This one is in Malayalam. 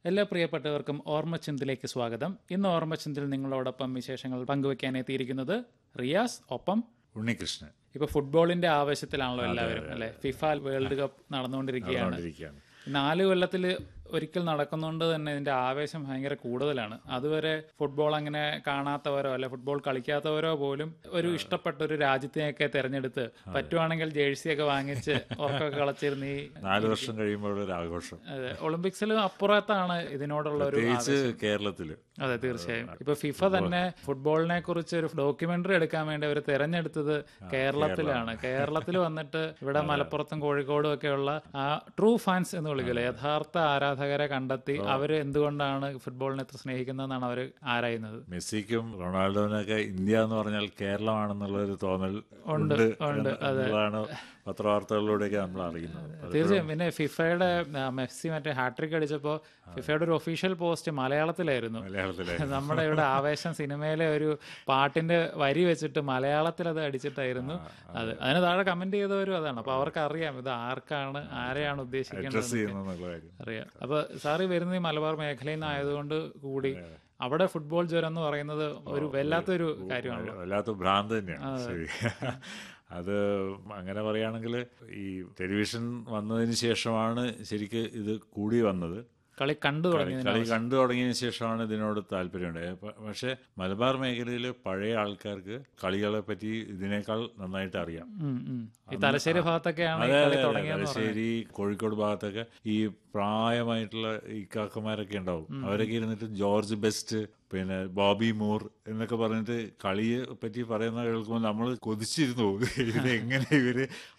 എല്ലാ പ്രിയപ്പെട്ടവർക്കും ഓർമ്മച്ചിന്തിലേക്ക് സ്വാഗതം ഇന്ന് ഓർമ്മച്ചിന്തിൽ നിങ്ങളോടൊപ്പം വിശേഷങ്ങൾ പങ്കുവെക്കാൻ എത്തിയിരിക്കുന്നത് റിയാസ് ഒപ്പം ഉണ്ണികൃഷ്ണൻ ഇപ്പൊ ഫുട്ബോളിന്റെ ആവശ്യത്തിലാണല്ലോ എല്ലാവരും അല്ലെ ഫിഫ വേൾഡ് കപ്പ് നടന്നുകൊണ്ടിരിക്കുകയാണ് നടന്നുകൊണ്ടിരിക്കുകയാണ്. നാല് കൊല്ലത്തിൽ ഒരിക്കൽ നടക്കുന്നതുകൊണ്ട് തന്നെ ഇതിന്റെ ആവേശം ഭയങ്കര കൂടുതലാണ് അതുവരെ ഫുട്ബോൾ അങ്ങനെ കാണാത്തവരോ അല്ലെ ഫുട്ബോൾ കളിക്കാത്തവരോ പോലും ഒരു ഇഷ്ടപ്പെട്ട ഒരു രാജ്യത്തിനെയൊക്കെ തെരഞ്ഞെടുത്ത് പറ്റുവാണെങ്കിൽ ജേഴ്സിയൊക്കെ വാങ്ങിച്ച് ഉറക്കൊക്കെ കളച്ചിരുന്ന് ഈ നാല് വർഷം കഴിയുമ്പോൾ ഒരു ആഘോഷം അതെ, ഒളിമ്പിക്സിലും അപ്പുറത്താണ് ഇതിനോടുള്ള ഒരു പ്രത്യേകിച്ച് കേരളത്തില് അതെ തീർച്ചയായും ഇപ്പൊ ഫിഫ തന്നെ ഫുട്ബോളിനെ കുറിച്ച് ഒരു ഡോക്യുമെന്ററി എടുക്കാൻ വേണ്ടി അവർ തെരഞ്ഞെടുത്തത് കേരളത്തിലാണ് കേരളത്തിൽ വന്നിട്ട് ഇവിടെ മലപ്പുറത്തും കോഴിക്കോടും ഒക്കെയുള്ള ആ ട്രൂ ഫാൻസ് എന്ന് വിളിക്കില്ല യഥാർത്ഥ ആരാധകരെ കണ്ടെത്തി അവര് എന്തുകൊണ്ടാണ് ഫുട്ബോളിനെ ഇത്ര സ്നേഹിക്കുന്നതെന്നാണ് അവർ ആരായുന്നത് മെസ്സിക്കും റൊണാൾഡോനൊക്കെ ഇന്ത്യ എന്ന് പറഞ്ഞാൽ കേരളമാണെന്നുള്ള ഒരു തോന്നൽ ഉണ്ട് ഉണ്ട്, എന്നുള്ളതാണ് പത്രവാർത്തകളിലൂടെയൊക്കെ നമ്മൾ അറിയുന്നത് അത് തീർച്ചയായും പിന്നെ ഫിഫയുടെ ആ, മെസ്സി മറ്റേ ഹാട്രിക് അടിച്ചപ്പോ ഫിഫയുടെ ഒരു ഒഫീഷ്യൽ പോസ്റ്റ് മലയാളത്തിലായിരുന്നു മലയാളത്തിലെ നമ്മുടെ ഇവിടെ ആവേശം സിനിമയിലെ ഒരു പാട്ടിന്റെ വരി വെച്ചിട്ട് മലയാളത്തിൽ അത് അടിച്ചിട്ടായിരുന്നു അത് അതിന് താഴെ കമന്റ് ചെയ്തവരും അതാണ് അപ്പൊ അവർക്ക് അറിയാം ഇത് ആർക്കാണ് ആരെയാണ് ഉദ്ദേശിക്കേണ്ടത് ഡ്രസ് ചെയ്യുന്നുള്ള കാര്യം അറിയാം അപ്പൊ സാറി വരുന്ന ഈ മലബാർ മേഖലയിൽ നിന്നായതുകൊണ്ട് കൂടി അവിടെ ഫുട്ബോൾ ജ്വരം എന്ന് പറയുന്നത് ഒരു വല്ലാത്തൊരു കാര്യമാണല്ലോ വല്ലാത്ത ഭ്രാന്ത് തന്നെയാണ് ശരി അത് അങ്ങനെ പറയുകയാണെങ്കിൽ ഈ ടെലിവിഷൻ വന്നതിന് ശേഷമാണ് ശരിക്ക് ഇത് കൂടി വന്നത് കളി കണ്ടു തുടങ്ങി കളി കണ്ടു തുടങ്ങിയതിന് ശേഷമാണ് ഇതിനോട് താല്പര്യമുണ്ടായത് പ- പക്ഷേ മലബാർ മേഖലയിൽ പഴയ ആൾക്കാർക്ക് കളികളെ പറ്റി ഇതിനേക്കാൾ നന്നായിട്ട് അറിയാം ഉം, ഉം. ഈ തലശ്ശേരി ഭാഗത്തൊക്കെയാണ് ഈ അതെ, കളി അതെ, അതെ. തുടങ്ങിയെന്ന് തലശ്ശേരി കോഴിക്കോട് ഭാഗത്തൊക്കെ ഈ പ്രായമായിട്ടുള്ള ഈ കാക്കമാരൊക്കെ ഉണ്ടാവും അവരൊക്കെ ഇരുന്നിട്ട് ജോർജ് ബെസ്റ്റ് പിന്നെ ബോബി മൂർ എന്നൊക്കെ പറഞ്ഞിട്ട് കളിയെ പറ്റി പറയുന്ന കേൾക്കുമ്പോൾ നമ്മൾ കൊതിച്ചിരുന്നു പോകും ഇത് എങ്ങനെ ഇവര്